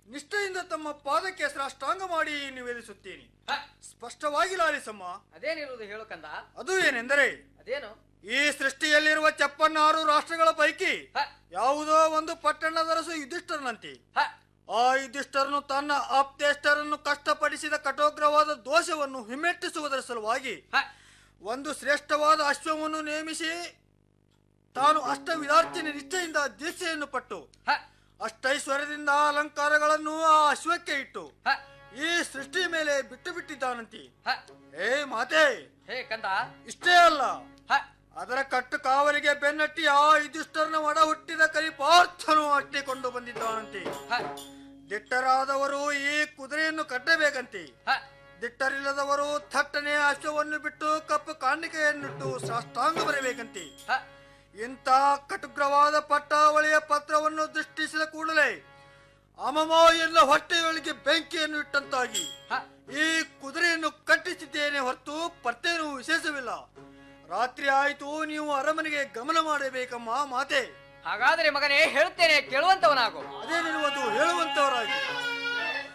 ನಿಷ್ಠೆಯಿಂದ ತಮ್ಮ ಪಾದಕ್ಕೆ ಸಾಷ್ಟಾಂಗ ಮಾಡಿ ನಿವೇದಿಸುತ್ತೇನೆ ಹ, ಸ್ಪಷ್ಟವಾಗಿ ಲಾಲಿಸಮ್ಮ ಅದೇನಿರುವುದು ಹೇಳು ಕಂದ ಅದು ಏನೆಂದರೆ ಅದೇನು ಈ ಸೃಷ್ಟಿಯಲ್ಲಿರುವ ಚಪ್ಪನ್ನಾರು ರಾಷ್ಟ್ರಗಳ ಪೈಕಿ ಹ, ಯಾವುದೋ ಒಂದು ಪಟ್ಟಣದರಸು ಯುಧಿಷ್ಠರನಂತೆ ಹ, ಆ ಯುಧಿಷ್ಠರನು ತನ್ನ ಆಪ್ತೇಷ್ಟರನ್ನು ಕಷ್ಟಪಡಿಸಿದ ಕಠೋಗ್ರವಾದ ದೋಷವನ್ನು ಹಿಮ್ಮೆಟ್ಟಿಸುವುದರ ಸಲುವಾಗಿ ಹ, ಒಂದು ಶ್ರೇಷ್ಠವಾದ ಅಶ್ವವನ್ನು ನೇಮಿಸಿ ತಾನು ಅಷ್ಟ ವಿಧಾರ್ಥಿನಿ ನಿಷ್ಠೆಯಿಂದ ದೀಕ್ಷೆಯನ್ನು ಪಟ್ಟು ಹ, ಅಷ್ಟೈಶ್ವರ್ಯದಿಂದ ಅಲಂಕಾರಗಳನ್ನು ಆ ಅಶ್ವಕ್ಕೆ ಇಟ್ಟು ಹ, ಈ ಸೃಷ್ಟಿ ಮೇಲೆ ಬಿಟ್ಟು ಬಿಟ್ಟಿದ್ದಾನಂತೆ ಹ. ಏ ಮಾತೆ ಹೇ ಕಂದ ಇಷ್ಟೇ ಅಲ್ಲ ಹ, ಅದರ ಕಟ್ಟು ಕಾವಲಿಗೆ ಬೆನ್ನಟ್ಟಿ ಆ ಯುಧಿಷ್ಠರನ ಒಡ ಹುಟ್ಟಿದ ಕಲಿಪಾರ್ಥನು ಅಟ್ಟಿಕೊಂಡು ಬಂದಿದ್ದಾನಂತೆ ಹ, ದಿಟ್ಟರಾದವರು ಈ ಕುದುರೆಯನ್ನು ಕಟ್ಟಬೇಕಂತೆ ಹ, ದಿಟ್ಟರಿಲ್ಲದವರು ಥಟ್ಟನೆ ಅಶ್ವವನ್ನು ಬಿಟ್ಟು ಕಪ್ಪು ಕಾಣಿಕೆಯನ್ನಿಟ್ಟು ಸಾಷ್ಟಾಂಗ ಬರಬೇಕಂತೆ ಹ, ಇಂಥ ಕಟುಗ್ರವಾದ ಪಟ್ಟಾವಳಿಯ ಪತ್ರವನ್ನು ದೃಷ್ಟಿಸಿದ ಕೂಡಲೇ ಅಮಮ ಎಲ್ಲ ಹೊಟ್ಟೆಯೊಳಗೆ ಬೆಂಕಿಯನ್ನು ಇಟ್ಟಂತಾಗಿ ಹ. ಈ ಕುದುರೆಯನ್ನು ಕಟ್ಟಿಸಿದ್ದೇನೆ ಹೊರತು ಪರ್ತೇನೂ ವಿಶೇಷವಿಲ್ಲ ರಾತ್ರಿ ಆಯಿತು ನೀವು ಅರಮನೆಗೆ ಗಮನ ಮಾಡಬೇಕಮ್ಮ ಮಾತೆ ಹಾಗಾದರೆ ಮಗನೇ ಹೇಳುತ್ತೇನೆ ಕೇಳುವಂತವನಾಗು ಅದೇನಿರುವುದು ಹೇಳುವಂತವರಾಗಿ